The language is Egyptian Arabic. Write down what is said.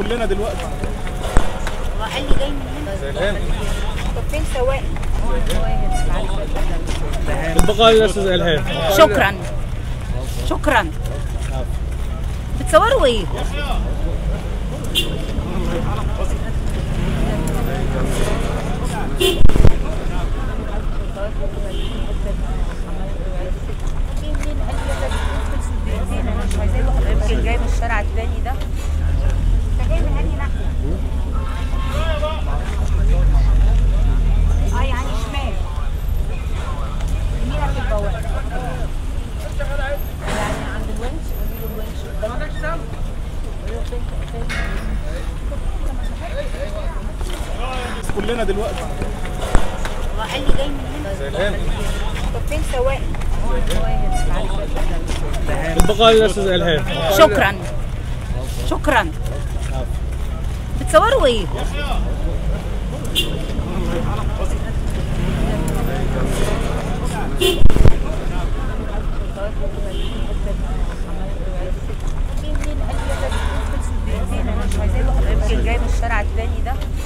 كلنا دلوقتي هو قال لي جاي من هنا طب فين سواق البقاء للاستاذ الهام شكرا شكرا بتصوروا ايه يمكن جاي من الشارع التاني ده انت جاي من انهي ناحيه؟ اه يعني شمال يمينك البوابه يعني عند الونش قولي له الونش قدامك قولي له فين فين كلنا دلوقتي هو قال لي جاي من هنا طب فين سواق البقاء للاستاذ الهام شكرا شكرا بتصوروا ايه يمكن جاي من الشارع التاني ده